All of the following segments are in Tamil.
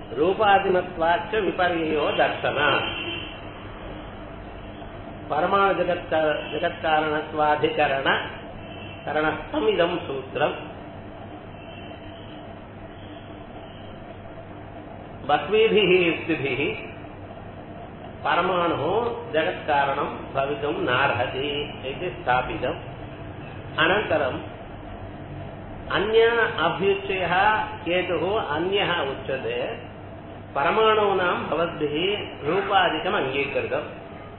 रूपादिमत्वाच्च विपर्ययो दर्शन परमाणु जगत् जगत्कारणत्वाधिकरण करणस्थमिदं सूत्रम् बह्वीभिः युक्तिभिः परमाणुः जगत्कारणं भवितुं नार्हति इति स्थापितम् अनन्तरम् अन्य अभ्युच्चयः केतुः अन्यः उच्यते परमाणूनां भवद्भिः रूपादिकम् अङ्गीकृतम्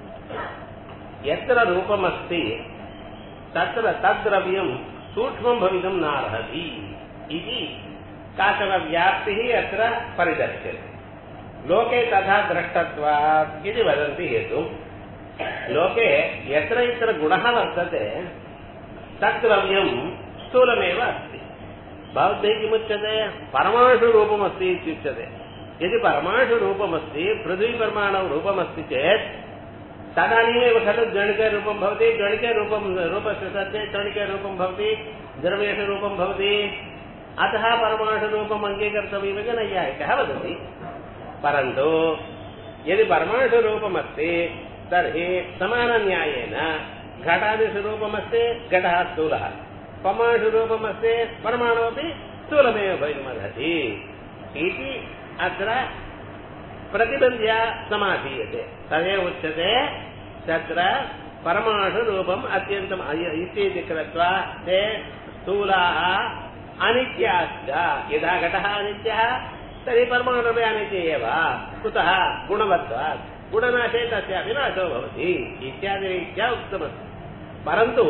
यत्र रूपमस्ति तत्र तद्द्रव्यं सूक्ष्मं भवितुं नार्हति इति काचन व्याप्तिः अत्र परिदर्श्यते लोके तथा द्रष्टत्वात् इति वदन्ति हेतुं लोके यत्र यत्र गुणः वर्तते तद्द्रव्यं स्थूलमेव अस्ति भवद्भिः किमुच्यते परमाणुरूपमस्ति इत्युच्यते यदि परमाणुरूपमस्ति पृथ्वीपरमाणौ रूपमस्ति चेत् तदानीमेव खलु गणिकरूपं भवति गणिकरूपं रूपस्य सत्ये गणिकरूपं भवति द्रव्येषु रूपं भवति अतः परमाणुरूपम् अङ्गीकर्तव्यमिति नैयायिकः वदति परन्तु यदि परमाणुरूपमस्ति तर्हि समानन्यायेन घटादिषु रूपमस्ति घटः स्थूलः परमाणुरूपमस्ति परमाणु अपि स्थूलमेव भवितुमर्हति इति अत्र प्रतिबन्ध्या समाधीयते तदेव उच्यते तत्र परमाणुरूपम् अत्यन्तम् इत्येति कृत्वा ते स्थूलाः अनित्याश्च यदा घटः अनित्यः तर्हि परमाणुरपि अनित्य एव कुतः गुणवत्वात् गुणनाशे तस्यापि नाशो भवति इत्यादिरीत्या उक्तमस्ति परन्तु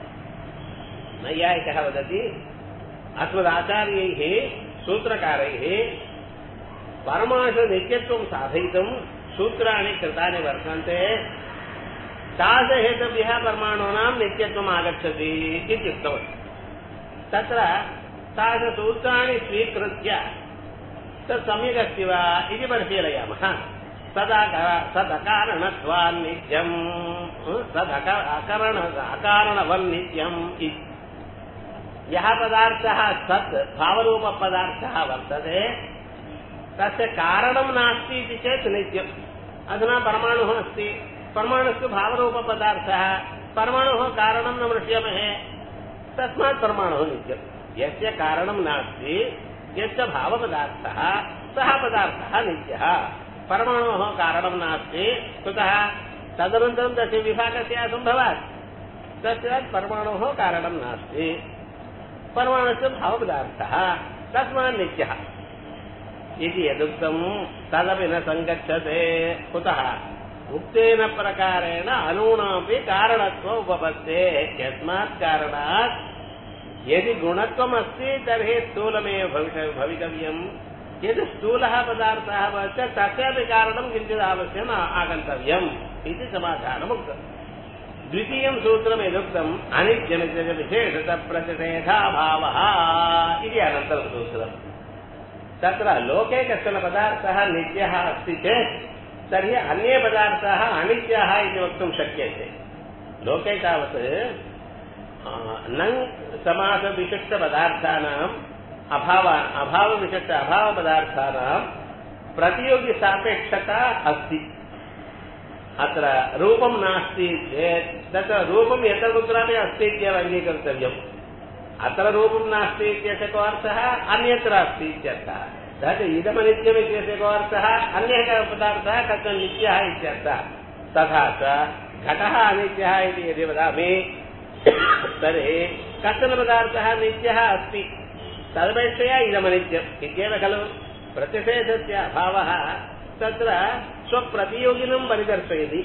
नैयायिकः वदति अस्मदाचार्यैः सूत्रकारैः परमाणु नित्यत्वं साधयितुं सूत्राणि कृतानि वर्तन्ते तादृशहेतव्यः परमाणूनां नित्यत्वम् आगच्छति इत्युक्तवती तत्र तादृशसूत्राणि स्वीकृत्य तत् सम्यक् अस्ति वा इति परिशीलयामः सदा सदकारणत्वान्नित्यम् सदक अकरण अकारणवन्नित्यम् इति यः पदार्थः सत् भावरूपपदार्थः वर्तते तस्य कारणं नास्ति इति चेत् नित्यम् अधुना परमाणुः अस्ति परमाणुस्तु भावरूपपदार्थः परमाणुः कारणं न मृष्यमहे तस्मात् परमाणुः नित्यम् यस्य कारणं नास्ति यश्च भावपदार्थः सः पदार्थः नित्यः परमाणोः कारणं नास्ति कुतः तदनन्तरं तस्य विभागस्य असम्भवात् तस्मात् परमाणोः कारणं नास्ति परमाणुस्य भावपदार्थः तस्मात् नित्यः इति यदुक्तं तदपि न सङ्गच्छते कुतः उक्तेन प्रकारेण अनूनापि कारणत्व उपपत्ते यस्मात् कारणात् यदि गुणत्वमस्ति तर्हि स्थूलमेव भविष भवितव्यम् यदि स्थूलः पदार्थः भवति तस्यापि कारणं किञ्चित् अवश्यम् आगन्तव्यम् इति समाधानम् उक्तम् द्वितीयं सूत्रम् यदुक्तम् अनित्यमित्यस्य विशेषतः प्रतिषेधाभावः इति अनन्तरं सूत्रम् तत्र लोके कश्चन पदार्थः नित्यः अस्ति चेत् तर्हि अन्ये पदार्थाः अनित्याः इति वक्तुं शक्यते लोके तावत् नङ् समासविशिष्टपदार्थानाम् अभाव अभावविशिष्ट अभावपदार्थानां प्रतियोगिसापेक्षता अस्ति अत्र रूपं नास्ति चेत् तत्र रूपं यत्र कुत्रापि अस्ति इत्येव अङ्गीकर्तव्यम् अत्र रूपं नास्ति इत्यस्य को अर्थः अन्यत्र अस्ति इत्यर्थः तत् इदमनित्यम् इत्यस्य को अर्थः अन्यः पदार्थः कथं नित्यः इत्यर्थः तथा च घटः अनित्यः इति यदि वदामि तर्हि कश्चन पदार्थः नित्यः अस्ति तदपेक्षया इदमनित्यम् इत्येव खलु प्रतिषेधस्य अभावः तत्र स्वप्रतियोगिनं परिदर्शयति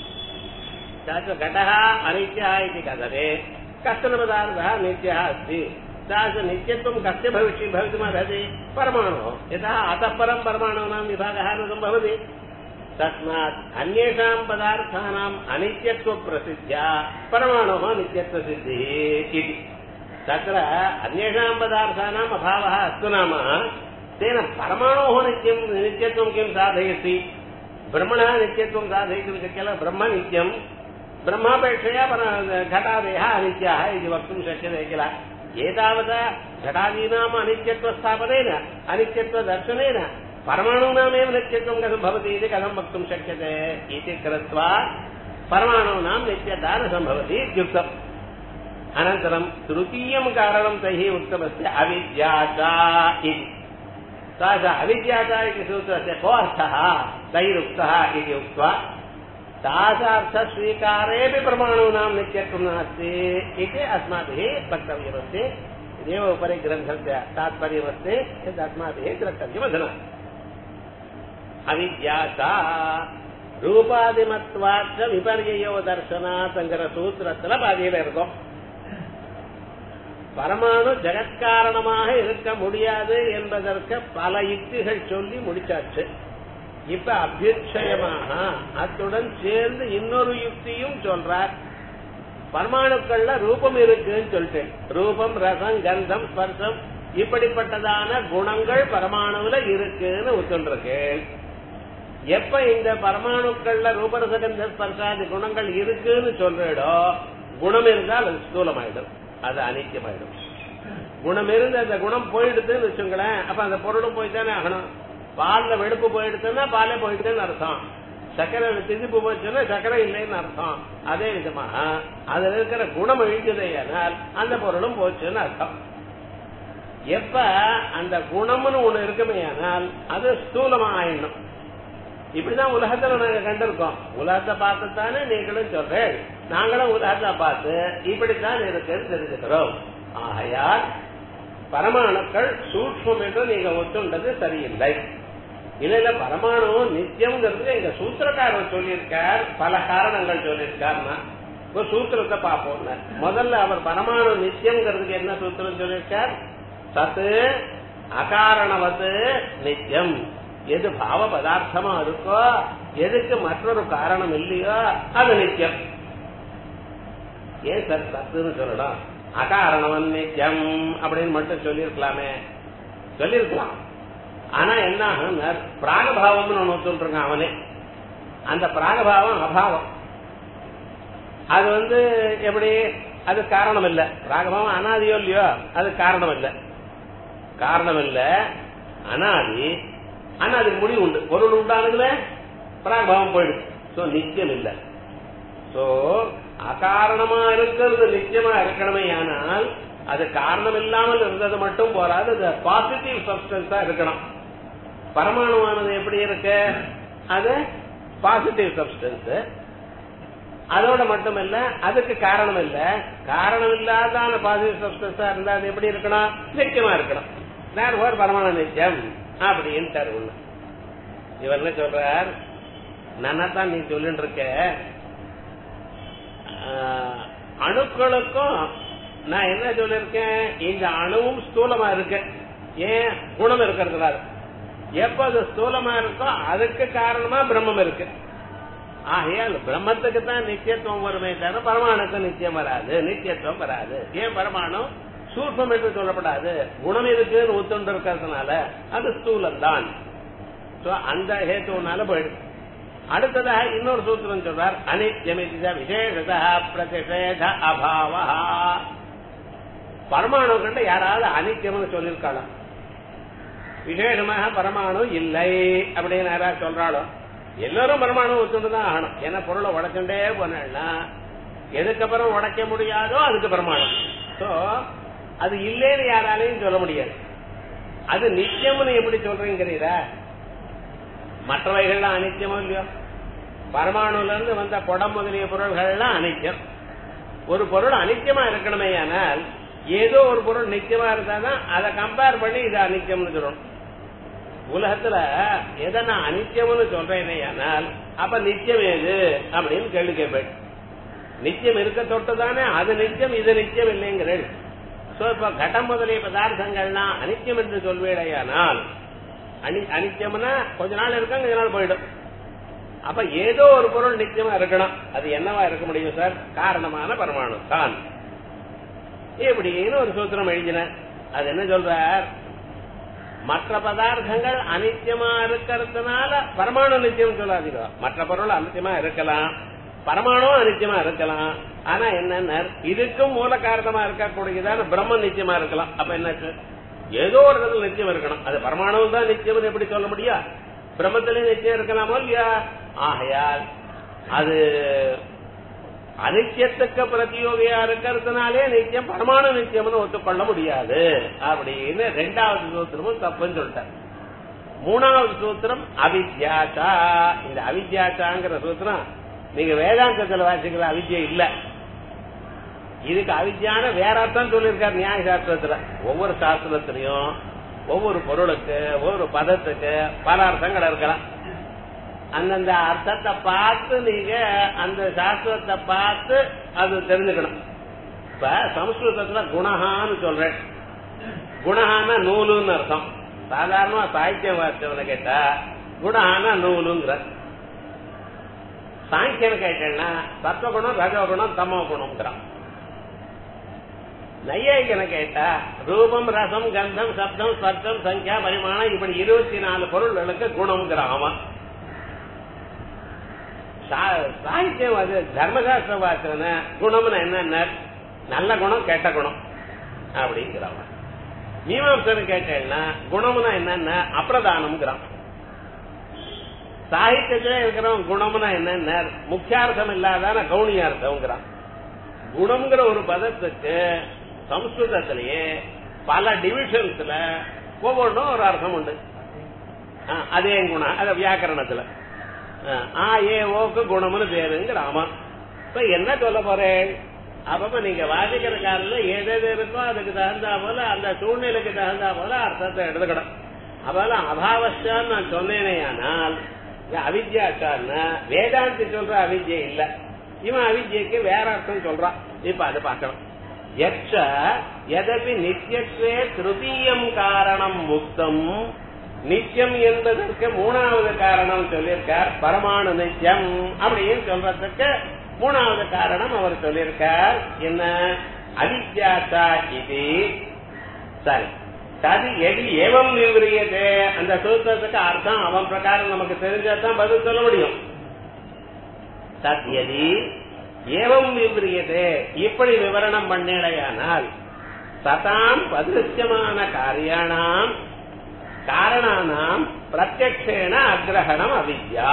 तत्र घटः अनित्यः इति कथने कश्चन पदार्थः नित्यः अस्ति तादृश नित्यत्वं कस्य भविष्य भवितुमर्हति परमाणुः यतः अतः परं परमाणूनां विभागः न सम्भवति तस्मात् अन्येषां पदार्थानाम् अनित्यत्वप्रसिद्ध्या परमाणोः नित्यत्वसिद्धिः इति तत्र अन्येषां पदार्थानाम् अभावः अस्तु नाम तेन परमाणोः नित्यं नित्यत्वं किं साधयति ब्रह्मणः नित्यत्वं साधयितुं शक्यते ब्रह्म नित्यं ब्रह्मापेक्षया घटादयः अनित्याः इति वक्तुं शक्यते किल एतावता घटादीनाम् अनित्यत्वस्थापनेन अनित्यत्वदर्शनेन परमाणूनामेव नित्यत्वं कथं भवति इति कथं वक्तुं शक्यते इति कृत्वा परमाणूनां नित्यता न सम्भवति इत्युक्तम् अनन्तरं तृतीयं कारणं तैः उक्तमस्ति अविद्याता इति सा च अविद्याता इति सूत्रस्य को अर्थः तैरुक्तः इति उक्त्वा तासार्थस्वीकारेऽपि परमाणूनां नित्यत्वं नास्ति इति अस्माभिः वक्तव्यमस्ति इदेव उपरि ग्रन्थस्य तात्पर्यमस्ति यद् अस्माभिः द्रष्टव्यमधुना அவித்யாசா ரூபாதிமத்வாச்ச விபர்யோ தர்சனாத்ங்கிற சூத்திரத்துல பாதியில இருக்கும் பரமாணு ஜெகத்காரணமாக இருக்க முடியாது என்பதற்கு பல யுக்திகள் சொல்லி முடிச்சாச்சு இப்ப அபியுட்சயமாக அத்துடன் சேர்ந்து இன்னொரு யுக்தியும் சொல்றார் பரமாணுக்கள்ல ரூபம் இருக்குன்னு சொல்லிட்டேன் ரூபம் ரசம் கந்தம் ஸ்பர்சம் இப்படிப்பட்டதான குணங்கள் பரமாணுல இருக்குன்னு ஒத்துருக்கேன் எப்ப இந்த பரமாணுக்கள்ல ரூபரசகந்த ஸ்பர்சாதி குணங்கள் இருக்குன்னு சொல்றடோ குணம் இருந்தால் அது ஸ்தூலமாயிடும் அது அனித்தியமாயிடும் குணம் இருந்து அந்த குணம் போயிடுதுன்னு வச்சுங்களேன் அப்ப அந்த பொருளும் போய்தானே ஆகணும் பால்ல வெடுப்பு போயிடுச்சுன்னா பாலே போயிடுதுன்னு அர்த்தம் சக்கரை திதிப்பு போச்சுன்னா சக்கரை இல்லைன்னு அர்த்தம் அதே விதமாக அதுல இருக்கிற குணம் இழிஞ்சதையானால் அந்த பொருளும் போச்சுன்னு அர்த்தம் எப்ப அந்த குணம்னு ஒண்ணு இருக்குமே ஆனால் அது ஸ்தூலமா ஆயிடணும் இப்படிதான் உலகத்துல நாங்க கண்டிருக்கோம் உலகத்தை பார்த்து தானே நீங்களும் சொல்றேன் நாங்களும் உலகத்தை பார்த்து இப்படித்தான் இருக்குன்னு தெரிஞ்சுக்கிறோம் ஆகையால் பரமாணுக்கள் சூட்சம் என்று நீங்க ஒத்துண்டது சரியில்லை இல்ல இல்ல பரமாணு நித்தியம்ங்கிறது எங்க சூத்திரக்காரர் சொல்லியிருக்கார் பல காரணங்கள் சொல்லியிருக்காருன்னா இப்போ சூத்திரத்தை பார்ப்போம் முதல்ல அவர் பரமாணு நித்தியம்ங்கிறதுக்கு என்ன சூத்திரம் சொல்லியிருக்கார் சத்து அகாரணவத்து நித்தியம் எது பாவ பதார்த்தமா இருக்கோ எதுக்கு மற்றொரு காரணம் இல்லையோ அது நித்தியம் ஏன் சார் சத்துன்னு சொல்லலாம் அகாரணவன் நித்தியம் அப்படின்னு மட்டும் சொல்லியிருக்கலாமே சொல்லியிருக்கலாம் ஆனா என்ன ஆகும்னா பிராகபாவம்னு ஒண்ணு சொல்றாங்க அவனே அந்த பிராகபாவம் அபாவம் அது வந்து எப்படி அது காரணம் இல்ல பிராகபாவம் அனாதியோ இல்லையோ அது காரணம் இல்ல காரணம் இல்ல அனாதி ஆனா அதுக்கு முடிவு உண்டு பொருள் உண்டானதுல பிராகபாவம் போயிடுது சோ நித்தியம் இல்ல சோ அகாரணமா இருக்கிறது நிச்சயமா இருக்கணுமே ஆனால் அது காரணம் இல்லாமல் இருந்தது மட்டும் போராது அது பாசிட்டிவ் சப்ஸ்டன்ஸா இருக்கணும் பரமாணுவானது எப்படி இருக்கு அது பாசிட்டிவ் சப்ஸ்டன்ஸ் அதோட மட்டும் இல்ல அதுக்கு காரணம் இல்ல காரணம் இல்லாத பாசிட்டிவ் சப்ஸ்டன்ஸா இருந்தா அது எப்படி இருக்கணும் நிச்சயமா இருக்கணும் நான் ஒரு பரமாணு நிச்சயம் அப்படின்னு ஒண்ணு இவர் என்ன சொல்றார் தான் நீ சொல்லிட்டு இருக்க அணுக்களுக்கும் நான் என்ன சொல்லிருக்கேன் இந்த அணுவும் ஸ்தூலமா இருக்கு ஏன் குணம் இருக்கிறதுனால எப்ப அது ஸ்தூலமா இருக்கோ அதுக்கு காரணமா பிரம்மம் இருக்கு ஆகையால் பிரம்மத்துக்கு தான் நித்தியத்துவம் வருமே தவிர பரமாணுக்கு நித்தியம் வராது நித்தியத்துவம் வராது ஏன் பரமாணு சூட்சம் என்று சொல்லப்படாது குணம் இருக்குன்னு ஒத்துண்டு இருக்கிறதுனால அது ஸ்தூலம் தான் அந்த ஹேத்துவனால போயிடுது அடுத்ததாக இன்னொரு சூத்திரம் சொல்றார் அனித்யமித விசேஷத பிரதிஷேத அபாவ பரமாணு கண்ட யாராவது அனித்தியம்னு சொல்லியிருக்காளோ விசேஷமாக பரமாணு இல்லை அப்படின்னு யாராவது சொல்றாளோ எல்லாரும் பரமாணு ஒத்துண்டுதான் ஆகணும் ஏன்னா பொருளை உடைச்சுட்டே போனா எதுக்கப்புறம் உடைக்க முடியாதோ அதுக்கு பரமாணம் சோ அது இல்லைன்னு யாராலையும் சொல்ல முடியாது அது நித்தியம்னு எப்படி சொல்றீங்கிறீரா மற்றவைகள்லாம் அனித்தியமோ இல்லையோ பரமாணுல இருந்து வந்த குடம் முதலிய பொருள்கள்லாம் அனித்தியம் ஒரு பொருள் அனித்தியமா இருக்கணுமே ஆனால் ஏதோ ஒரு பொருள் நித்தியமா இருந்தாதான் அதை கம்பேர் பண்ணி இது அனித்தியம்னு சொல்லணும் உலகத்துல எதை நான் அனித்தியம்னு சொல்றேனே ஆனால் அப்ப நித்தியம் ஏது அப்படின்னு கேள்வி கேட்பேன் நித்தியம் இருக்க தொட்டுதானே அது நித்தியம் இது நித்தியம் இல்லைங்கிறேன் சோ இப்ப கட்டம் முதலிய பதார்த்தங்கள்லாம் அனித்தியம் என்று சொல்வேடையானால் அனி அனித்தியம்னா கொஞ்ச நாள் இருக்கும் கொஞ்ச நாள் போயிடும் அப்ப ஏதோ ஒரு பொருள் நிச்சயமா இருக்கணும் அது என்னவா இருக்க முடியும் சார் காரணமான பரமாணு தான் எப்படின்னு ஒரு சூத்திரம் எழுதின அது என்ன சொல்றார் மற்ற பதார்த்தங்கள் அனித்தியமா இருக்கிறதுனால பரமாணு நித்தியம் சொல்லாதீங்க மற்ற பொருள் அனித்தியமா இருக்கலாம் பரமாணுவும் அனித்தியமா இருக்கலாம் ஆனா என்ன இதுக்கும் மூல காரணமா இருக்கக்கூடியதான பிரம்ம நித்தியமா இருக்கலாம் அப்ப என்னாச்சு ஏதோ ஒரு இடத்துல நிச்சயம் இருக்கணும் அது பரமாணு தான் நிச்சயம் எப்படி சொல்ல முடியும் பிரம்மத்திலையும் நிச்சயம் இருக்கலாமோ இல்லையா ஆகையால் அது அனித்தியத்துக்கு பிரதியோகியா இருக்கிறதுனாலே நிச்சயம் பரமாணு நிச்சயம்னு ஒத்துக்கொள்ள முடியாது அப்படின்னு ரெண்டாவது சூத்திரமும் தப்புன்னு சொல்லிட்டார் மூணாவது சூத்திரம் அவித்யாச்சா இந்த அவித்யாச்சாங்கிற சூத்திரம் நீங்க வேதாந்தத்துல வாசிக்கல அவித்யா இல்ல இதுக்கு அவித்யான வேற அர்த்தம் சொல்லியிருக்காரு நியாய சாஸ்திரத்துல ஒவ்வொரு சாஸ்திரத்திலையும் ஒவ்வொரு பொருளுக்கு ஒவ்வொரு பதத்துக்கு பல அர்த்தங்கள் இருக்கலாம் அந்தந்த அர்த்தத்தை பார்த்து நீங்க அந்த சாஸ்திரத்தை பார்த்து அது தெரிஞ்சுக்கணும் இப்ப சமஸ்கிருதத்துல குணஹான்னு சொல்றேன் குணஹான நூலுன்னு அர்த்தம் சாதாரணமா சாகித்யம் வாசிச்சவனை கேட்டா குணஹான நூலுங்கிற சாங்கியம் கேட்டேன்னா சத்வகுணம் ரஜகுணம் தமோ குணம்ங்கிறான் நையாயிக்கனை கேட்டா ரூபம் ரசம் கந்தம் சப்தம் ஸ்பர்த்தம் சங்கியா பரிமாணம் இப்படி இருபத்தி நாலு பொருள்களுக்கு குணம்ங்கிறான் அவன் சாகித்யம் அது தர்மசாஸ்திர வாசன குணம்னு என்ன நல்ல குணம் கெட்ட குணம் அப்படிங்கிறவன் மீமாம்சன் கேட்டேன்னா குணம்னா என்னன்னா அப்பிரதானம்ங்கிறான் சாகித்யத்துல இருக்கிறவன் குணம்னா என்னன்னா முக்கியார்த்தம் இல்லாதான கவுனியார்த்தம்ங்கிறான் குணம்ங்கிற ஒரு பதத்துக்கு சம்ஸ்கிருதத்திலேயே பல டிவிஷன்ஸ்ல ஒவ்வொன்றும் ஒரு அர்த்தம் உண்டு அதே குணம் அத வியாக்கரணத்துல ஆ ஏ ஓக்கு குணம்னு பேருங்கிற ஆமா இப்ப என்ன சொல்ல போறேன் அப்பப்ப நீங்க வாசிக்கிற காலில் எது எது இருக்கோ அதுக்கு தகுந்தா போல அந்த சூழ்நிலைக்கு தகுந்தா போல அர்த்தத்தை எடுத்துக்கணும் அப்பல அபாவஸ்டான்னு நான் சொன்னேனே ஆனால் அவித்யாச்சார்னா வேதாந்தி சொல்ற அவித்யை இல்ல இவன் அவித்யக்கு வேற அர்த்தம் சொல்றான் இப்ப அதை பார்க்கணும் எச்ச எதபி நித்தியத்வே திருத்தீயம் காரணம் முக்தம் நித்தியம் என்பதற்கு மூணாவது காரணம் சொல்லியிருக்கார் பரமாணு நித்தியம் அப்படின்னு சொல்றதுக்கு மூணாவது காரணம் அவர் சொல்லியிருக்கார் என்ன அவித்யாசா இது சரி தது எது ஏவம் விவரியது அந்த சூத்திரத்துக்கு அர்த்தம் அவன் பிரகாரம் நமக்கு தெரிஞ்சாதான் பதில் சொல்ல முடியும் தத் எதி ஏவம் விவரியது இப்படி விவரணம் பண்ணிடையானால் சதாம் பதிருஷ்யமான காரியானாம் காரணானாம் பிரத்யக்ஷேன அக்கிரகணம் அவித்யா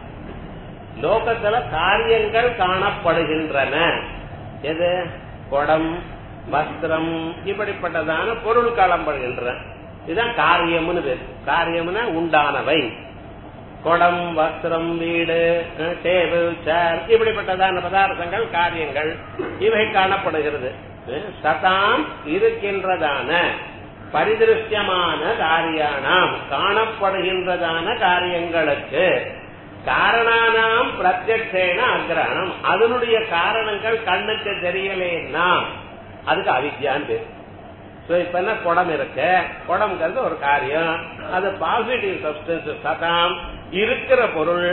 லோகத்துல காரியங்கள் காணப்படுகின்றன எது குடம் வஸ்திரம் இப்படிப்பட்டதான பொருள் காணப்படுகின்றன இதுதான் காரியம்னு பேர் காரியம்னா உண்டானவை குடம் வஸ்திரம் வீடு டேபிள் சேர் இப்படிப்பட்டதான பதார்த்தங்கள் காரியங்கள் இவை காணப்படுகிறது சதாம் இருக்கின்றதான பரிதிருஷ்யமான காரியானாம் காணப்படுகின்றதான காரியங்களுக்கு காரணானாம் பிரத்யக்ஷேன அக்கிரகணம் அதனுடைய காரணங்கள் கண்ணுக்கு தெரியலேன்னா அதுக்கு அவித்யான்னு பேர் இப்ப என்ன குடம் இருக்கு குடம்ங்கிறது ஒரு காரியம் அது பாசிட்டிவ் சப்டன்ஸ் சதாம் இருக்கிற பொருள்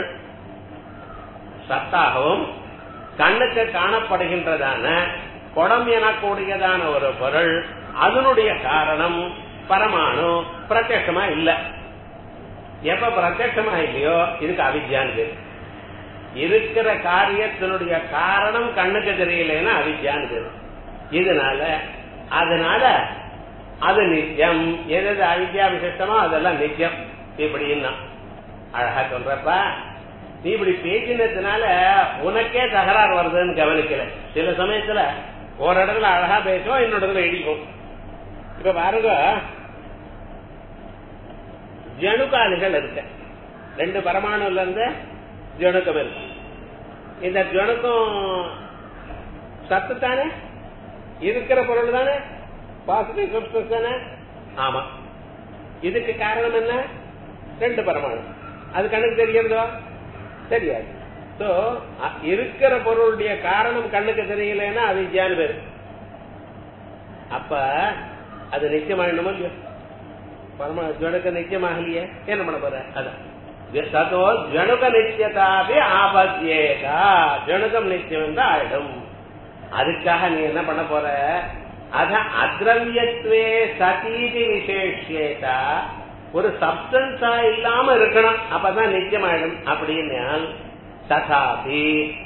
சத்தாகவும் கண்ணுக்கு காணப்படுகின்றதான குடம் எனக்கூடியதான ஒரு பொருள் அதனுடைய காரணம் பரமாணு பிரத்யமா இல்ல எப்ப பிரத்யமா இல்லையோ இதுக்கு அவித்யான்னு பேரு இருக்கிற காரியத்தினுடைய காரணம் கண்ணுக்கு தெரியலன்னா அவித்யான்னு பேரு இதனால அதனால அது நித்தியம் எது எது அவித்யா விசிஷ்டமோ அதெல்லாம் நித்தியம் இப்படின்னா அழகா சொல்றப்ப நீ இப்படி பேசினதுனால உனக்கே தகராறு வருதுன்னு கவனிக்கல சில சமயத்துல ஒரு இடத்துல அழகா பேசுவோம் இன்னொரு இடத்துல இடிக்கும் இப்ப பாருங்க ஜணுக்காலிகள் இருக்கு ரெண்டு பரமாணுல இருந்து ஜணுக்கம் இருக்கு இந்த ஜணுக்கம் சத்து தானே இருக்கிற பொருள் தானே பாசிட்டிவ் சப்ஸ்டன்ஸ் தானே ஆமா இதுக்கு காரணம் என்ன ரெண்டு பரமாணு அது கண்ணுக்கு தெரிகிறதோ தெரியாது சோ இருக்கிற பொருளுடைய காரணம் கண்ணுக்கு தெரியலன்னா அது வித்யானு பேரு அப்ப அது நிச்சயமாயிடணுமோ இல்லையோ பரம ஜனக நிச்சயமாகலையே என்ன பண்ண போற அதான் தத்தோ ஜனுக நிச்சயதாபி ஆபத்தியேதா ஜனுகம் நிச்சயம் தான் ஆயிடும் அதுக்காக நீ என்ன பண்ண போற அத அத்ரவியத்வே சதீதி விசேஷேதா ஒரு சப்டன்ஸா இல்லாம இருக்கணும் அப்பதான் நிச்சயமாயிடும் அப்படின்னு ததாபி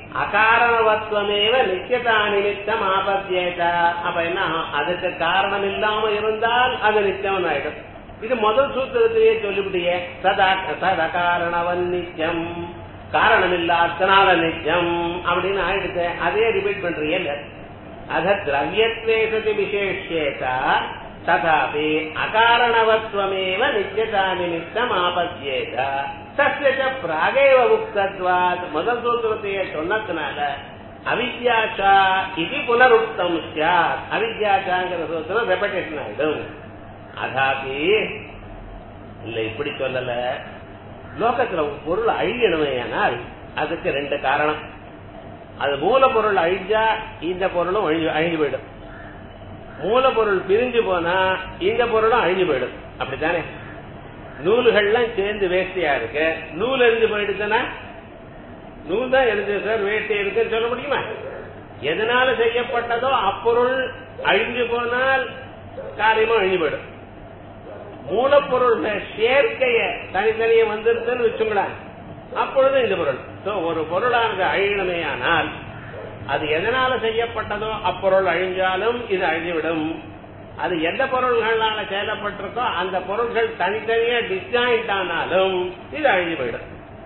அகாரணவத்துவமேவ நித்தியதா நிமித்தம் ஆபத்தியேத அப்ப என்ன அதுக்கு காரணம் இல்லாம இருந்தால் அது நித்தியம் ஆயிடும் இது முதல் சூத்திரத்திலேயே சொல்லிவிட்டியே சதா சதகாரணவன் நித்தியம் காரணம் இல்லாதனால நித்தியம் அப்படின்னு ஆயிடுச்சு அதே ரிப்பீட் பண்றீங்க அத திரவியத்வேசதி விசேஷேதா ததாபி அகாரணவத்வமேவ நித்தியதா நிமித்தம் ஆபத்தியேத சசிய பிராகேவ உக்தத்வாத் முதல் சூத்திரத்தையே சொன்னதுனால அவித்யாச்சா இது புனருக்தம் சாத் அவித்யாச்சாங்கிற சூத்திரம் ரெப்படேஷன் ஆயிடும் அதாபி இல்ல இப்படி சொல்லல லோகத்துல ஒரு பொருள் அழியணுமையானால் அதுக்கு ரெண்டு காரணம் அது மூலப்பொருள் அழிஞ்சா இந்த பொருளும் அழிஞ்சு அழிஞ்சு போயிடும் மூலப்பொருள் பிரிஞ்சு போனா இந்த பொருளும் அழிஞ்சு போயிடும் அப்படித்தானே நூல்கள்லாம் சேர்ந்து வேஸ்டியா இருக்கு நூல் எரிஞ்சு போயிடுச்சுன்னா நூல் தான் எரிஞ்சு சார் வேஸ்டி இருக்குன்னு சொல்ல முடியுமா எதனால செய்யப்பட்டதோ அப்பொருள் அழிஞ்சு போனால் காரியமும் அழிஞ்சு போயிடும் மூலப்பொருள் சேர்க்கைய தனித்தனியே வந்துருச்சுன்னு வச்சுங்களேன் அப்பொழுது இந்த பொருள் ஒரு பொருளானது அழியணுமே ஆனால் அது எதனால செய்யப்பட்டதோ அப்பொருள் அழிஞ்சாலும் இது அழிஞ்சுவிடும் அது எந்த பொருள்களால செயலப்பட்டிருக்கோ அந்த பொருள்கள் தனித்தனியா டிஸ்ஜாயிண்ட் ஆனாலும் இது அழிஞ்சு போயிடும்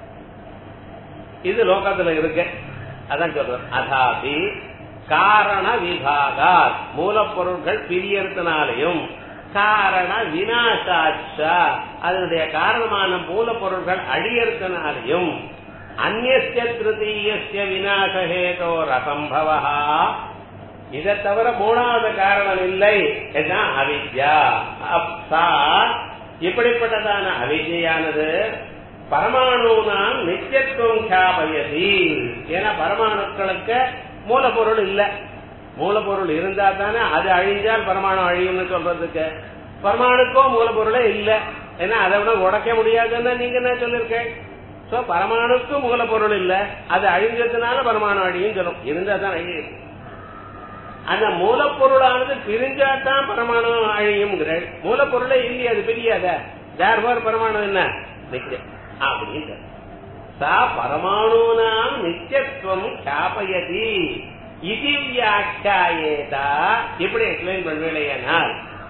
இது லோகத்துல இருக்கு அதான் சொல்றோம் அதாபி காரண விபாகா மூலப்பொருள்கள் பிரியறதுனாலையும் காரண வினாசாட்சா அதனுடைய காரணமான மூலப்பொருள்கள் அழியறதுனாலையும் அந்நிய திருத்தீய விநாசகேதோ ரசம்பவா இதை தவிர மூணாவது காரணம் இல்லை அவித்யா அப்சா இப்படிப்பட்டதான அவித்யானது பரமாணுனாம் நித்தியத்துவம் சாபயதி ஏன்னா பரமாணுக்களுக்கு மூலப்பொருள் இல்ல மூலப்பொருள் இருந்தா தானே அது அழிஞ்சால் பரமாணு அழியும்னு சொல்றதுக்கு பரமாணுக்கோ மூலப்பொருளே இல்ல ஏன்னா அதை விட உடைக்க முடியாதுன்னு நீங்க என்ன சொல்லிருக்க சோ பரமாணுக்கும் மூலப்பொருள் இல்ல அது அழிஞ்சதுனால பரமாணு அழியும் சொல்லும் இருந்தா தான் அழியும் அந்த மூலப்பொருளானது பிரிஞ்சாதான் பரமாணு அழியும் மூலப்பொருளே இல்லையா அது பிரியாத தேர்வார் பரமாணு என்ன நிச்சயம் அப்படின்னு சா பரமாணூனாம் நித்தியத்துவம் சாபயதி இது வியாக்கியாயேதா இப்படி எக்ஸ்பிளைன் பண்ணுவேனால்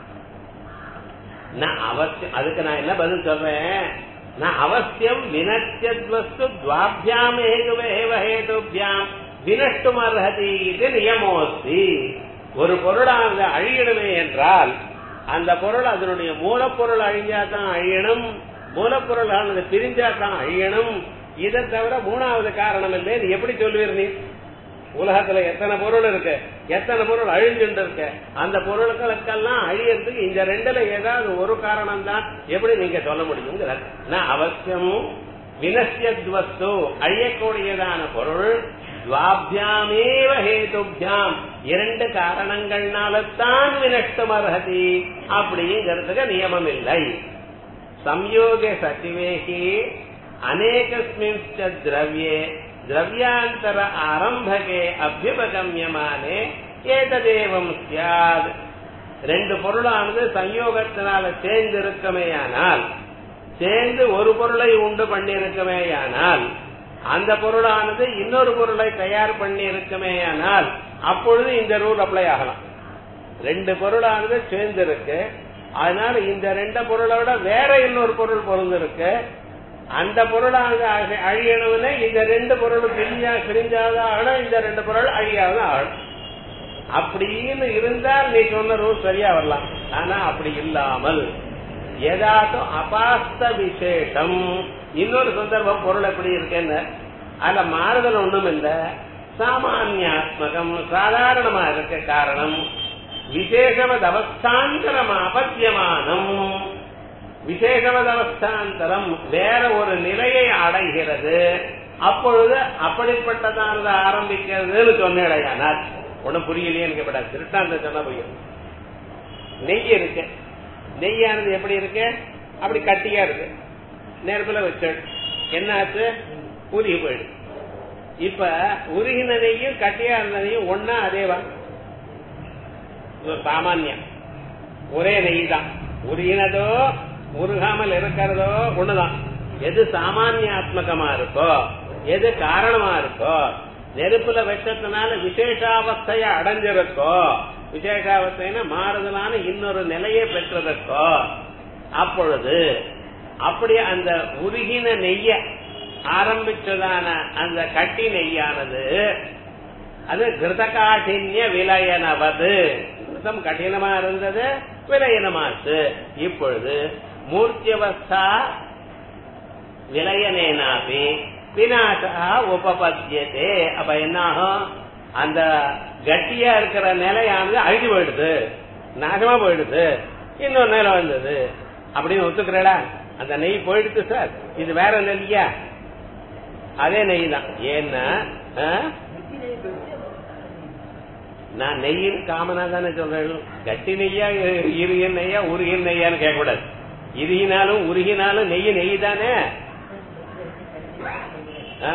நான் அவசியம் அதுக்கு நான் என்ன பதில் சொல்றேன் நான் அவசியம் வினத்தியத்வஸ்து துவாபியாம் ஹேதுவேவ ஹேதுபியாம் வினஷ்டும் அர்ஹதி இது நியமோஸ்தி ஒரு பொருளானது அழியணுமே என்றால் அந்த பொருள் அதனுடைய மூலப்பொருள் அழிஞ்சாதான் அழியணும் மூலப்பொருளானது பிரிஞ்சாதான் அழியணும் இதை தவிர மூணாவது காரணம் இல்லை நீ எப்படி சொல்லுவீர் நீ உலகத்துல எத்தனை பொருள் இருக்கு எத்தனை பொருள் அழிஞ்சுட்டு இருக்கு அந்த பொருட்களுக்கெல்லாம் அழியறதுக்கு இந்த ரெண்டுல ஏதாவது ஒரு காரணம் தான் எப்படி நீங்க சொல்ல முடியுங்கிறார் நான் அவசியமும் வினசியத்வஸ்து அழியக்கூடியதான பொருள் துவாபியாமேவ ஹேதுபியாம் இரண்டு காரணங்கள்னால்தான் வினஷ்டம் அர்ஹதி அப்படிங்கிறதுக்கு நியமம் இல்லை ಸಂಯೋಗ ಸಚಿವೇಹಿ ಅನೇಕಸ್ಮಿನ್ ದ್ರವ್ಯೆ ದ್ರವ್ಯಾಂತರ ಆರಂಭಕೆ ಅಭ್ಯುಪಗಮ್ಯಮಾನೆ ஏததேவம் சியாத் ரெண்டு பொருளானது சம்யோகத்தினால சேர்ந்து இருக்குமேயானால் சேர்ந்து ஒரு பொருளை உண்டு பண்ணியிருக்குமேயானால் அந்த பொருளானது இன்னொரு பொருளை தயார் பண்ணி இருக்குமேயானால் அப்பொழுது இந்த ரூல் அப்ளை ஆகலாம் ரெண்டு பொருளானது சேர்ந்து இருக்கு அதனால இந்த ரெண்டு பொருளோட வேற இன்னொரு பொருள் பொருந்திருக்கு அந்த பொருளானது அழியணும்னு இந்த ரெண்டு பொருளும் பிரிஞ்சா பிரிஞ்சாதான் ஆகணும் இந்த ரெண்டு பொருள் அழியாத ஆகணும் அப்படின்னு இருந்தால் நீ சொன்ன ரூல் சரியா வரலாம் ஆனா அப்படி இல்லாமல் ஏதாச்சும் அபாஸ்த விசேஷம் இன்னொரு சந்தர்ப்பம் பொருள் எப்படி இருக்குன்னு அதுல மாறுதல் ஒண்ணும் இல்ல சாமானியாத்மகம் சாதாரணமா இருக்க காரணம் விசேஷவத் அவஸ்தாந்தரம் அபத்தியமானம் விசேஷவத் அவஸ்தாந்தரம் வேற ஒரு நிலையை அடைகிறது அப்பொழுது அப்படிப்பட்டதானது ஆரம்பிக்கிறதுன்னு சொன்னேடையானால் ஒன்னும் புரியலையே கேட்படா திருட்டாந்த சொன்ன புரியும் நெய் இருக்கு நெய்யானது எப்படி இருக்கு அப்படி கட்டியா இருக்கு நெருப்புல வச்சு என்ன ஆச்சு உருகி போயிடு இப்ப உருகின நெய்யும் கட்டியா இருந்த நெய்யும் ஒன்னா அதேவா சாமானியம் ஒரே நெய் தான் உருகினதோ உருகாமல் இருக்கிறதோ ஒண்ணுதான் எது சாமானியாத்மகமா இருக்கோ எது காரணமா இருக்கோ நெருப்புல வச்சதுனால விசேஷாவஸ்தைய அடைஞ்சிருக்கோ விசேஷாவஸ்தைன்னா மாறுதலான இன்னொரு நிலையை பெற்றதற்கோ அப்பொழுது அப்படி அந்த உருகின நெய்ய ஆரம்பிச்சதான அந்த கட்டி நெய்யானது அது கிருதகாഠின்ய விலயனவது கிருதம் கடினமா இருந்தது விலயனமாச்சு இப்பொழுது மூர்த்தியவஸ்தா விலயனேனாபி விநாசா உபபத்தியதே அப்ப என்ன ஆகும் அந்த கட்டியா இருக்கிற நிலையானது அழிஞ்சு போயிடுது நாசமா போயிடுது இன்னொரு நிலை வந்தது அப்படின்னு ஒத்துக்கிறடா அந்த நெய் போயிடுது சார் இது வேற நெய்யா அதே நெய் தான் ஏன்னா ஆ? நான் நெய்யின் காமனா தானே சொல்றேன் கட்டி நெய்யா இருகிய நெய்யா உருகிய நெய்யான்னு கேட்கக்கூடாது இருகினாலும் உருகினாலும் நெய் நெய் தானே ஆ?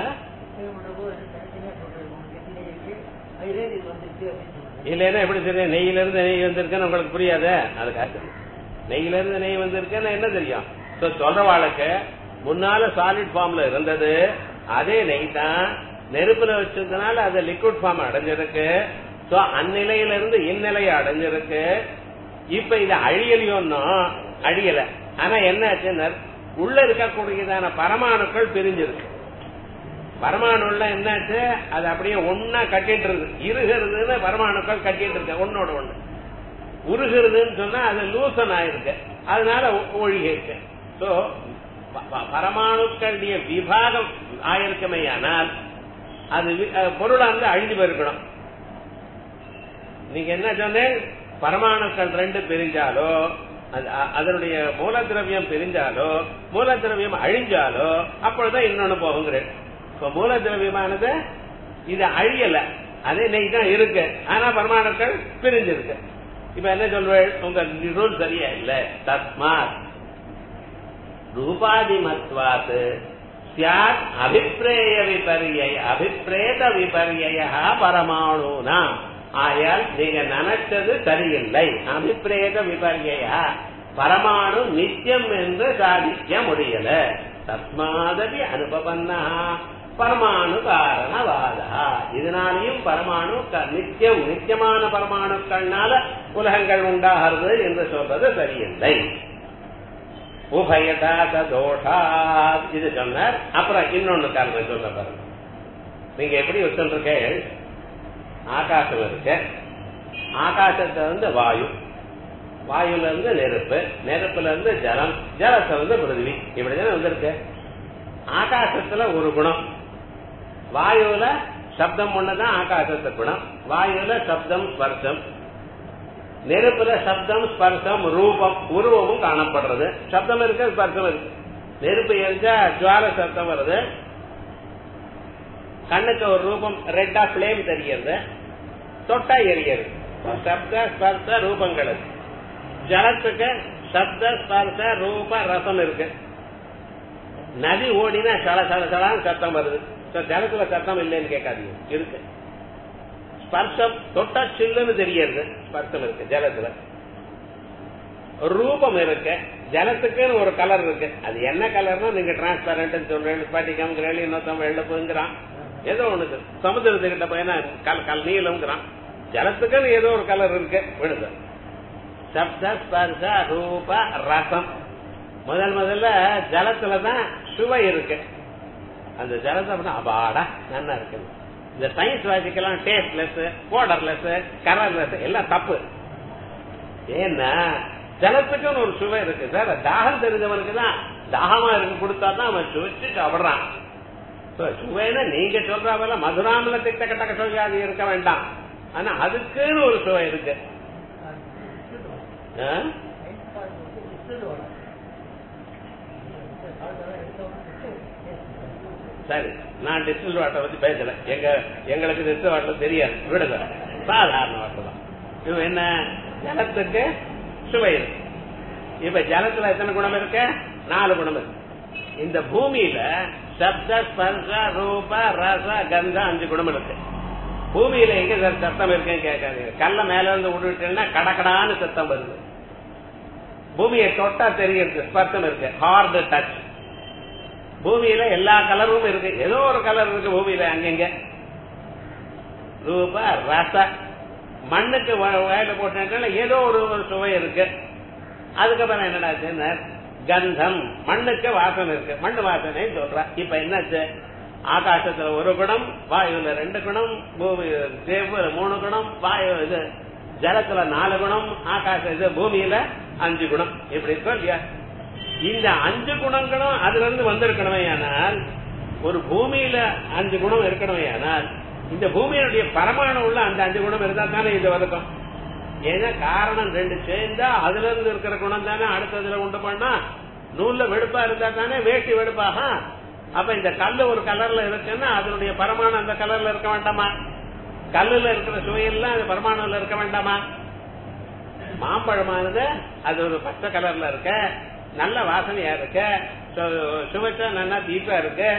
இல்லைன்னா எப்படி தெரியும் நெய்யில இருந்து நெய் வந்திருக்குன்னு உங்களுக்கு புரியாத அதுக்காக நெய்யில இருந்து நெய் வந்திருக்குன்னு என்ன தெரியும் So, சொல்றவாளுக்கு முன்னால சாலிட் ஃபார்ம்ல இருந்தது அதே நெய் தான் நெருப்புல வச்சதுனால அது லிக்விட் ஃபார்ம் அடைஞ்சிருக்கு சோ அந்நிலையில இருந்து இந்நிலையை அடைஞ்சிருக்கு இப்ப இது அழியலையோன்னா அழியல ஆனா என்ன ஆச்சுன்னா உள்ள இருக்கக்கூடியதான பரமாணுக்கள் பிரிஞ்சிருக்கு பரமாணுல என்னாச்சு அது அப்படியே ஒன்னா கட்டிட்டு இருக்கு இருகிறதுன்னு பரமாணுக்கள் கட்டிட்டு இருக்கு ஒன்னோட ஒண்ணு உருகிறதுன்னு சொன்னா அது லூசன் ஆயிருக்கு அதனால ஒ- ஒழுகி இருக்கு சோ பரமாணுக்களுடைய விபாகம் ஆயிருக்குமே ஆனால் அது வி- அஹ் பொருளா வந்து அழிஞ்சு போயிருக்கணும் நீங்க என்ன சொன்னேன் பரமாணுக்கள் ரெண்டு பிரிஞ்சாலோ அது- அ- அதனுடைய மூல திரவியம் பிரிஞ்சாலோ மூல திரவியம் அழிஞ்சாலோ அப்பொழுதுதான் இன்னொன்னு போகுங்கிறேன் இப்ப மூல திரவியமானது இது அழியல அதே நெய் தான் இருக்கு ஆனா பரமாணுக்கள் பிரிஞ்சிருக்கு இப்ப என்ன சொல்வேன் உங்க ரூல் சரியா இல்ல தஸ்மாத் ரூபாதிமத்வாத் சியாத் அபிப்பிரேய விபரிய அபிப்பிரேத விபரிய பரமாணுனாம் ஆயால் நீங்க நினைச்சது சரியில்லை அபிப்பிரேத விபரிய பரமாணு நித்தியம் என்று சாதிக்க முடியல தஸ்மாதபி அனுபவன்னா பரமாணு காரணவாதா இதனாலையும் பரமாணு க- நித்தியம் நித்தியமான பரமாணுக்கள்னால உலகங்கள் உண்டாகிறது என்று சொல்றது சரியில்லை உபயதா தோஷா இது சொன்னார் அப்புறம் இன்னொன்னு காரணம் சொல்ல பாருங்க நீங்க எப்படி வச்சுருக்க ஆகாசம் இருக்கு ஆகாசத்துல இருந்து வாயு வாயுல இருந்து நெருப்பு நெருப்புல இருந்து ஜலம் ஜலத்துல இருந்து பிருத்திவி இப்படிதானே வந்திருக்கு ஆகாசத்துல ஒரு குணம் வாயுல சப்தம் ஒண்ணுதான் ஆகாசத்து குணம் வாயுல சப்தம் ஸ்பர்சம் நெருப்புல சப்தம் ஸ்பர்சம் ரூபம் உருவமும் காணப்படுறது சப்தம் இருக்கு ஸ்பர்சம் இருக்கு நெருப்பு எரிஞ்சா ஜுவால சப்தம் வருது கண்ணுக்கு ஒரு ரூபம் ரெட்டா பிளேம் தெரிகிறது தொட்டா எரியது சப்த ஸ்பர்ச ரூபங்கள் இருக்கு ஜலத்துக்கு சப்த ஸ்பர்ச ரூப ரசம் இருக்கு நதி ஓடினா சல சல சலான்னு சத்தம் வருது So, ஜலத்துல சத்தம் இல்லைன்னு கேட்காதீங்க இருக்கு ஸ்பர்சம் தொட்டா சில்லுன்னு தெரியறது ஸ்பர்சம் இருக்கு ஜலத்துல ரூபம் இருக்கு ஜலத்துக்குன்னு ஒரு கலர் இருக்கு அது என்ன கலர்னா நீங்க டிரான்ஸ்பரண்ட் சொல்றேன் ஸ்பட்டிகம் கிரேலி இன்னொருத்தம் வெள்ளப்புங்கிறான் ஏதோ ஒண்ணுது சமுதிரத்துக்கிட்ட போயினா கல் கல் நீளம்ங்கிறான் ஜலத்துக்குன்னு ஏதோ ஒரு கலர் இருக்கு விடுது சப்த ஸ்பர்ச ரூப ரசம் முதல் முதல்ல ஜலத்துல தான் சுவை இருக்கு அந்த ஜலத்தை அப்படின்னா அபாடா நல்லா இருக்கு இந்த சயின்ஸ் வாசிக்கலாம் டேஸ்ட்லெஸ் போடர்லெஸ் கலர்லெஸ் எல்லாம் தப்பு ஏன்னா ஜலத்துக்குன்னு ஒரு சுவை இருக்கு சார் தாகம் தெரிஞ்சவனுக்கு தான் தாகமா இருக்கு கொடுத்தா தான் அவன் சுவைச்சு சாப்பிடுறான் So, சுவைன்னா நீங்க சொல்றாவல மதுராமல திட்ட கட்ட சுவையாதி இருக்க வேண்டாம் ஆனா அதுக்குன்னு ஒரு சுவை இருக்கு ஆ? சரி நான் டிஸ்டில் வாட்டர் பத்தி பேசல எங்க எங்களுக்கு டிஸ்டில் வாட்டர் தெரியாது விடுங்க சாதாரண வாட்டர் தான் இது என்ன ஜலத்துக்கு சுவை இருக்கு இப்ப ஜலத்துல எத்தனை குணம் இருக்கு நாலு குணம் இருக்கு இந்த பூமியில சப்த ஸ்பர்ச ரூப ரச கந்த அஞ்சு குணம் இருக்கு பூமியில எங்க சார் சத்தம் இருக்குன்னு கேட்காதீங்க கல்ல மேல இருந்து விட்டுட்டேன்னா கடகடான்னு சத்தம் வருது பூமியை தொட்டா தெரியுது ஸ்பர்சம் இருக்கு ஹார்டு டச் பூமியில எல்லா கலரும் இருக்கு ஏதோ ஒரு கலர் இருக்கு பூமியில அங்கங்க ரூப ரச மண்ணுக்கு வ- வயல போட்டா ஏதோ ஒரு ஒரு சுவை இருக்கு அதுக்கப்புறம் என்னடா கந்தம் மண்ணுக்கு வாசனை இருக்கு மண்ணு வாசனை சொல்ற இப்ப என்னாச்சு ஆகாசத்துல ஒரு குணம் வாயுல ரெண்டு குணம் பூமி தேவ மூணு குணம் வாயு இது ஜலத்துல நாலு குணம் ஆகாச இது பூமியில அஞ்சு குணம் இப்படி இருக்கோ இல்லையா இந்த அஞ்சு குணங்களும் அதுல இருந்து வந்திருக்கணுமே ஆனால் ஒரு பூமியில அஞ்சு குணம் இருக்கணுமே ஆனால் இந்த பூமியினுடைய பரமாணு உள்ள அந்த அஞ்சு குணம் இருந்தா தானே இது வரைக்கும் ஏன்னா காரணம் ரெண்டு சேர்ந்தா அதுல இருந்து இருக்கிற குணம் தானே அடுத்ததுல உண்டு பண்ணா நூல்ல வெடுப்பா இருந்தா தானே வேட்டி வெடுப்பாக அப்ப இந்த கல்லு ஒரு கலர்ல இருக்குன்னா அதனுடைய பரமாணு அந்த கலர்ல இருக்க வேண்டாமா கல்லுல இருக்கிற சுவையெல்லாம் அது பரமாணுல இருக்க வேண்டாமா மாம்பழமானது அது ஒரு பச்சை கலர்ல இருக்க நல்ல வாசனையா இருக்க சு- சுவைச்சா நல்லா தீப்பா இருக்கு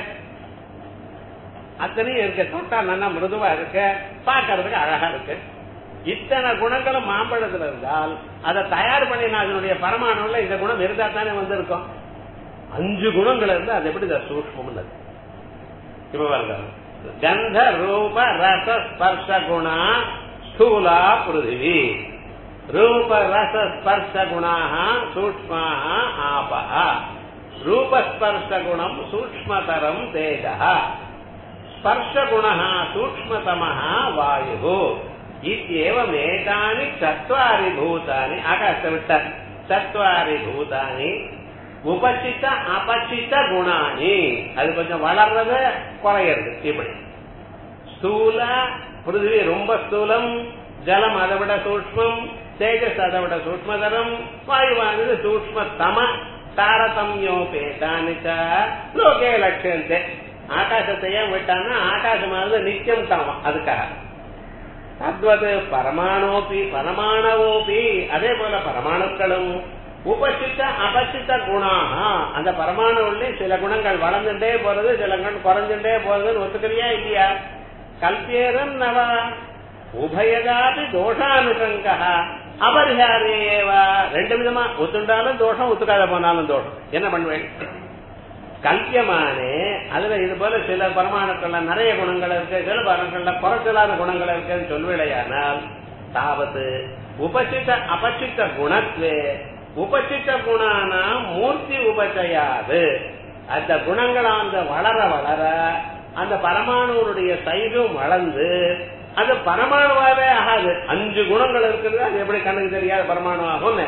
அத்தனையும் இருக்கு தொட்டா நல்லா மிருதுவா இருக்கு பார்க்கறதுக்கு அழகா இருக்கு இத்தனை குணங்களும் மாம்பழத்துல இருந்தால் அதை தயார் பண்ணின அதனுடைய பரமாணுல இந்த குணம் இருந்தா தானே வந்திருக்கும் அஞ்சு குணங்கள் இருந்தா அது எப்படி சூக்மம் இப்ப பாருங்க கந்த ரூப ரச ஸ்பர்ஷ குணா ஸ்தூலா பிருத்திவி ரூப ரச ஸ்பர்ஷ குணாக சூக்மாக ஆபः ரூபஸ்பர்ஷ குணம் சூக்மதரம் தேஜः ஸ்பர்ஷ குணः சூக்மதமः வாயு இत्येवमेतानि चत्वारि भूतानि आकाश विट्ट चत्वारि भूतानि உபசித்த அபசித்த குணானி அது கொஞ்சம் வளர்றது குறையிறது இப்படி ஸ்தூல பிருத்திவி ரொம்ப ஸ்தூலம் ஜலம் அதை விட சூக்மம் தேஜஸ் அதை விட சூக்மதரம் வாயுவானது சூக்மத்தம தாரதமியோபேதானி ச லோகே லட்சியந்தே ஆகாசத்தை ஏன் விட்டான்னா ஆகாசமானது நித்தியம் தாமம் அதுக்காக தத்வது பரமாணோபி பரமாணவோபி அதே போல பரமாணுக்களும் உபசித்த அபசித்த குணாக அந்த பரமாணுள்ளே சில குணங்கள் வளர்ந்துட்டே போறது சில குணம் குறைஞ்சுட்டே போறதுன்னு ஒத்துக்கிறியா இல்லையா கல்பியரும் நவ உபயதாபி தோஷானுஷங்க அபரிஹாரேவா ரெண்டு விதமா ஒத்துண்டாலும் தோஷம் ஒத்துக்காத போனாலும் தோஷம் என்ன பண்ணுவேன் கல்பியமானே அதுல இது போல சில பரமாணுக்கள்ல நிறைய குணங்கள் இருக்கு சில பரமாணுக்கள்ல குறைச்சலான குணங்கள் இருக்குன்னு சொல்வேடையானால் தாவது உபசித்த அபசித்த குணத்வே உபசித்த குணான மூர்த்தி உபச்சயாது அந்த குணங்கள் அந்த வளர வளர அந்த பரமாணுடைய சைடும் வளர்ந்து அது பரமாணுவாவே ஆகாது அஞ்சு குணங்கள் இருக்குது அது எப்படி கண்ணுக்கு தெரியாத பரமாணு ஆகும்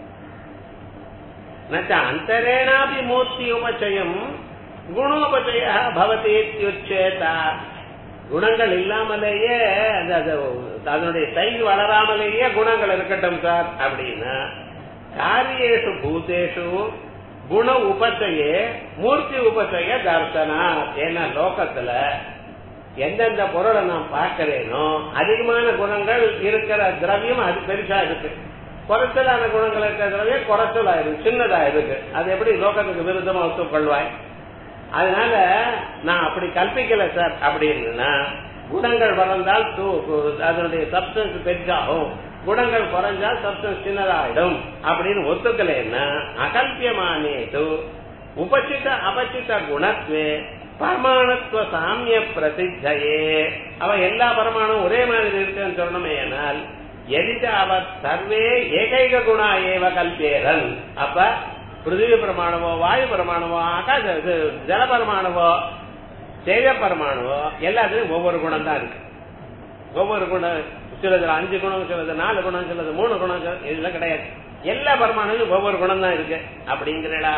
நச்ச அந்தரேணாபி மூர்த்தி உபச்சயம் குணோபச்சய பவதி இத்யுச்சேதா குணங்கள் இல்லாமலேயே அது- அது அதனுடைய சைடு வளராமலேயே குணங்கள் இருக்கட்டும் சார் அப்படின்னா காரியேஷு பூதேஷு குண உபச்சயே மூர்த்தி உபச்சய தர்சனா ஏன்னா லோகத்துல எந்தெந்த பொருளை நான் பார்க்கிறேனோ அதிகமான குணங்கள் இருக்கிற திரவியம் அது பெருசா இருக்கு குறைச்சலான குணங்கள் இருக்கிற திரவியம் குறைச்சலா இருக்கு சின்னதா இருக்கு அது எப்படி லோகத்துக்கு விருத்தமா ஒத்துக்கொள்வாய் அதனால நான் அப்படி கல்பிக்கல சார் அப்படின்னா குணங்கள் வளர்ந்தால் து- கு- அதனுடைய சப்ஸ்டன்ஸ் பெருசாகும் குணங்கள் குறைஞ்சால் சப்ஸ்டன்ஸ் சின்னதாயிடும் அப்படின்னு ஒத்துக்கலைன்னா அகல்பியமானேது உபசித அபசித குணத்வே பரமாணத்துவ சாமிய பிரசித்தையே அவ எல்லா பரமாணும் ஒரே மாதிரி இருக்குன்னு சொல்லணுமே ஆனால் எதித அவ சர்வே ஏகைக குணா ஏவ கல்பேரன் அப்ப பிருத்திவி பிரமாணமோ வாயு பிரமாணமோ ஆகாச இது ஜல பரமாணுவோ தேஜ பரமாணுவோ எல்லாத்துலயும் ஒவ்வொரு குணம் தான் இருக்கு ஒவ்வொரு குணம் சிலதுல அஞ்சு குணம் சிலது நாலு குணம் சிலது மூணு குணம் சிலது இதெல்லாம் கிடையாது எல்லா பரமாணுக்கும் ஒவ்வொரு குணம் தான் இருக்கு அப்படிங்கிறடா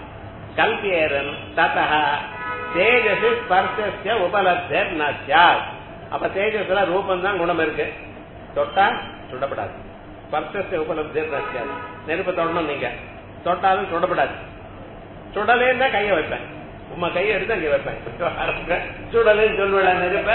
கல்பியரன் ததா தேஜஸ் ஸ்பர்சிய உபலப்தர் நச்சாத் அப்ப தேஜஸ்ல ரூபம் தான் குணம் இருக்கு தொட்டா சுடப்படாது ஸ்பர்சிய உபலப்தர் நச்சாத் நெருப்பு தொடணும் நீங்க தொட்டாலும் சுடப்படாது சுடலேன்னா கைய வைப்பேன் உமா கையை எடுத்து அங்க வைப்பேன் சுடலேன்னு சொல்லுவேன் நெருப்ப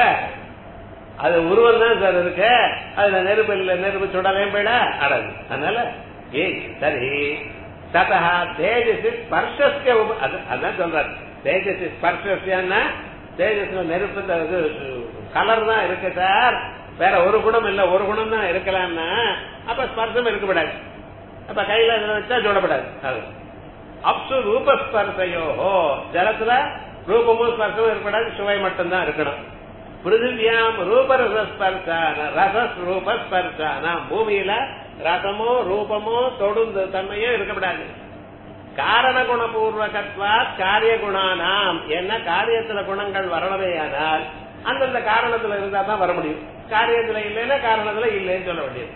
அது உருவம் தான் சார் இருக்கு அதுல நெருப்பு இல்ல நெருப்பு சுடலையும் போயிட அடது அதனால ஏய் சரி ததா தேஜஸ் ஸ்பர்ஷஸ்ய உப- அது- அதான் சொல்றாரு தேஜஸ் ஸ்பர்ஷஸ்யன்னா தேஜஸ்ல நெருப்பு த- இது கலர் தான் இருக்கு சார் வேற ஒரு குணம் இல்ல ஒரு குணம் தான் இருக்கலாம்னா அப்ப ஸ்பர்சம் இருக்கப்படாது அப்ப கையில இதுல வச்சா சுடப்படாது அது அப்சு ரூபஸ்பர்சையோ ஜலத்துல ரூபமும் ஸ்பர்சமும் இருக்கக்கூடாது சுவை மட்டும்தான் இருக்கணும் பிருத்திவியாம் ரூபரசஸ்பர்சான ரசஸ்ரூபஸ்பர்சான பூமியில ரசமோ ரூபமோ தொடுந்த தன்மையோ இருக்கக்கூடாது காரண குணபூர்வகத்வா காரிய குணானாம் என்ன காரியத்துல குணங்கள் வரணுமேயானால் அந்தந்த காரணத்துல இருந்தா தான் வர முடியும் காரியத்துல இல்லைன்னா காரணத்துல இல்லைன்னு சொல்ல வேண்டியது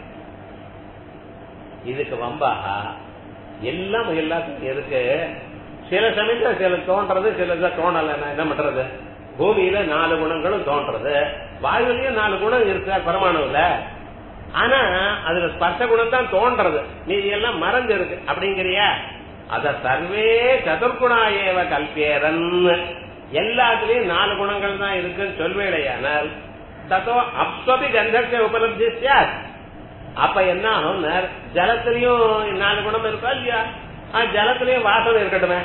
இதுக்கு வம்பாக எல்லாம் எல்லாத்துக்கும் இருக்கு சில சமயத்துல சில தோன்றது சில தோணல என்ன பண்றது பூமியில நாலு குணங்களும் தோன்றது வாயுலயும் நாலு குணம் இருக்கு பரமாணுல ஆனா அதுல ஸ்பர்ச குணம் தான் தோன்றது நீ எல்லாம் மறந்து இருக்கு அப்படிங்கிறியா அத சர்வே சதுர்குணா ஏவ கல்பேரன் எல்லாத்துலயும் நாலு குணங்கள் தான் இருக்குன்னு சொல்வேடையானால் தத்தோ அப்சபி கந்தர்க்க உபலப்தி சார் அப்ப என்ன ஆகும் ஜலத்திலயும் நாலு குணம் இருக்கா இல்லையா ஜலத்திலயும் வாசனை இருக்கட்டுமே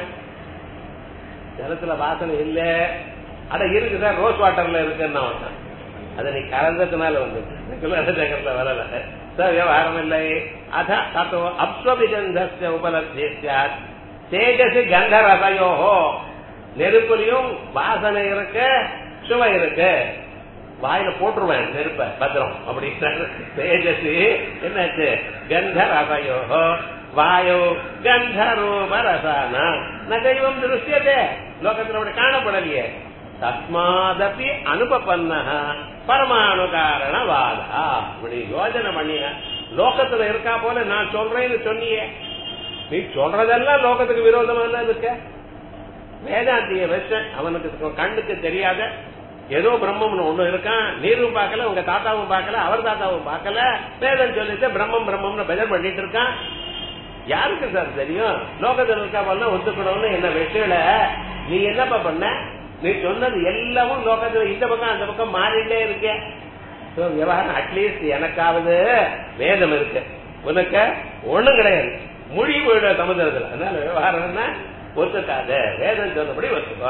ஜலத்துல வாசனை இல்ல அட இருக்கு சார் ரோஸ் வாட்டர்ல இருக்குன்னு அதை நீ கலந்ததுனால வந்து ஜகத்துல வரல சார் விவகாரம் இல்லை அத தத்தோ அப்சபி கந்தஸ்ய உபலப்தி சார் தேஜசி கந்தரசயோஹோ நெருப்புலயும் வாசனை இருக்கு சுவை இருக்கு வாயில போட்டுருவேன் நெருப்ப பத்திரம் அப்படின்னு தேஜசி என்னாச்சு கந்த ரசயோகோ வாயோ கந்த ரூப ரசான நகைவம் திருஷ்யதே லோகத்துல அப்படி காணப்படலையே தஸ்மாதப்பி அனுபபன்ன பரமாணு காரண வாதா இப்படி யோஜனை பண்ணின லோகத்துல இருக்கா போல நான் சொல்றேன்னு சொன்னியே நீ சொல்றதெல்லாம் லோகத்துக்கு விரோதமா இருக்க வேதாந்திய வச்ச அவனுக்கு கண்ணுக்கு தெரியாத ஏதோ பிரம்மம்னு ஒண்ணு இருக்கான் நீரும் பார்க்கல உங்க தாத்தாவும் பார்க்கல அவர் தாத்தாவும் பார்க்கல வேதம் சொல்லிட்டு பிரம்மம் பிரம்மம்னு பெஜர் பண்ணிட்டு இருக்கான் யாருக்கு சார் தெரியும் லோகத்தில் இருக்கா பண்ண ஒத்துக்கணும்னு என்ன விஷயல நீ என்னப்பா பண்ண நீ சொன்னது எல்லாமும் லோகத்துல இந்த பக்கம் அந்த பக்கம் மாறிட்டே இருக்க விவகாரம் அட்லீஸ்ட் எனக்காவது வேதம் இருக்கு உனக்கு ஒண்ணும் கிடையாது மொழி போயிட சமுதிரத்துல அதனால விவகாரம் என்ன ஒத்துக்காத வேதம் சொன்னபடி ஒத்துக்கோ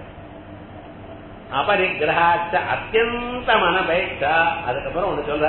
அபரிகிரகாச்ச அத்தியந்த மனபேட்சா அதுக்கப்புறம் ஒண்ணு சொல்ற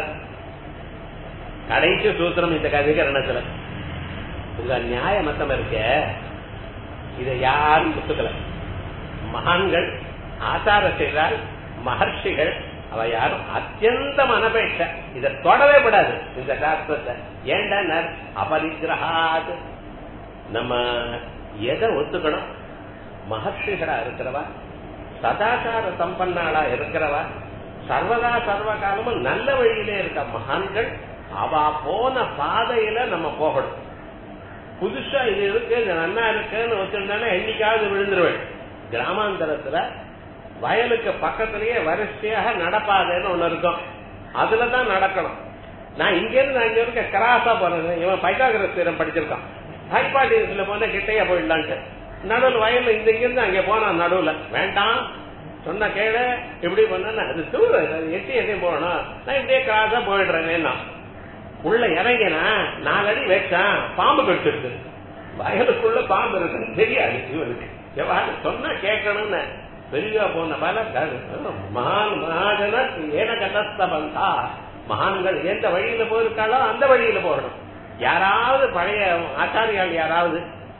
கடைசி சூத்திரம் இந்த அதிகரணத்துல உங்க நியாய மத்தம் இருக்க இதை யாரும் ஒத்துக்கல மகான்கள் ஆச்சார செய்தால் மகர்ஷிகள் அவ யாரும் அத்தியந்த மனபேட்ச இதை தொடவே கூடாது இந்த சாஸ்திரத்தை ஏண்டா அபரிகிரகாது நம்ம எதை ஒத்துக்கணும் மகர்ஷிகளா இருக்கிறவா சதாச்சார சம்பன்னாளா இருக்கிறவா சர்வதா சர்வ காலமும் நல்ல வழியிலே இருக்க மகான்கள் அவ போன பாதையில நம்ம போகணும் புதுசா இது இருக்கு இது நன்னா இருக்குன்னு வச்சிருந்தானே என்னைக்காவது விழுந்துருவேன் கிராமாந்தரத்துல வயலுக்கு பக்கத்திலேயே வரிசையாக நடப்பாதைன்னு ஒண்ணு இருக்கும் அதுலதான் நடக்கணும் நான் இங்க இருந்து நான் இங்க இருக்க கிராஸா போறேன் இவன் பைத்தாகிரஸ் தீரம் படிச்சிருக்கான் ஹைபாட்டிஸ்ல போனா கிட்டையா போயிடலான்ட்டு நடுவில் வயல்ல இந்த இருந்து அங்க போனா நடுவுல வேண்டாம் சொன்ன கேளு இப்படி பண்ண அது தூரம் எட்டி எட்டி போகணும் நான் இப்படியே கிராஸா போயிடுறேன் உள்ள இறங்கினா நாலடி வச்சான் பாம்பு கடிச்சிருக்கு வயலுக்குள்ள பாம்பு இருக்குன்னு தெரியாது இவனுக்கு எவ்வாறு சொன்னா கேட்கணும்னு பெரிய போன பல மகான் மகாஜன ஏன கதஸ்த பந்தா மகான்கள் எந்த வழியில போயிருக்காளோ அந்த வழியில போகணும் யாராவது பழைய ஆச்சாரியால் யாராவது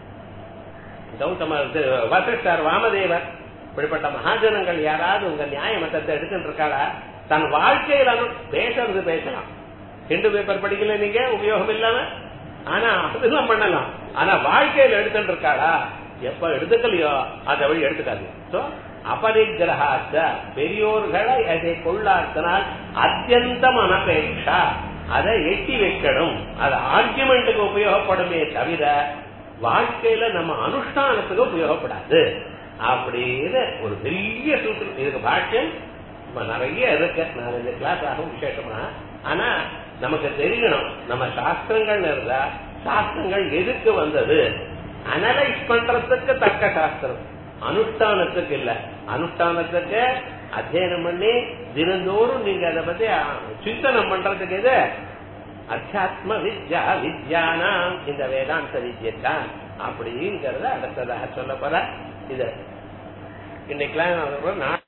கௌதம வசிஷ்டர் வாமதேவர் இப்படிப்பட்ட மகாஜனங்கள் யாராவது உங்க நியாய மத்தத்தை எடுத்துட்டு இருக்காளா தன் வாழ்க்கையில பேசுறது பேசலாம் ஹிந்து பேப்பர் படிக்கல நீங்க உபயோகம் இல்லாம ஆனா அதெல்லாம் பண்ணலாம் ஆனா வாழ்க்கையில எடுத்துட்டு இருக்காளா எப்ப எடுத்துக்கலையோ அந்த வழி எடுத்துக்காது சோ அபரிகிரகாச்ச பெரியோர்களை அதை கொள்ளாத்தினால் அத்தியந்தம் அனபேட்சா அதை எட்டி வைக்கணும் அது ஆர்குமெண்ட்டுக்கு உபயோகப்படுமே தவிர வாழ்க்கையில நம்ம அனுஷ்டானத்துக்கு உபயோகப்படாது அப்படின்னு ஒரு பெரிய சூத்திரம் இதுக்கு பாஷ்யம் நிறைய இருக்கு நாலஞ்சு கிளாஸ் ஆகும் விசேஷமா ஆனா நமக்கு தெரியணும் நம்ம சாஸ்திரங்கள் இருந்தா சாஸ்திரங்கள் எதுக்கு வந்தது அனலைஸ் பண்றதுக்கு தக்க சாஸ்திரம் அனுஷ்டானத்துக்கு இல்ல அனுஷ்டானத்துக்கு அத்தியனம் பண்ணி தினந்தோறும் நீங்க அதை பத்தி சிந்தனம் பண்றதுக்கு எது அத்தியாத்ம வித்யா வித்யானாம் இந்த வேதாந்த வித்யத்தான் அப்படிங்கறத அடுத்ததாக சொல்ல போற இது இன்னைக்கெல்லாம்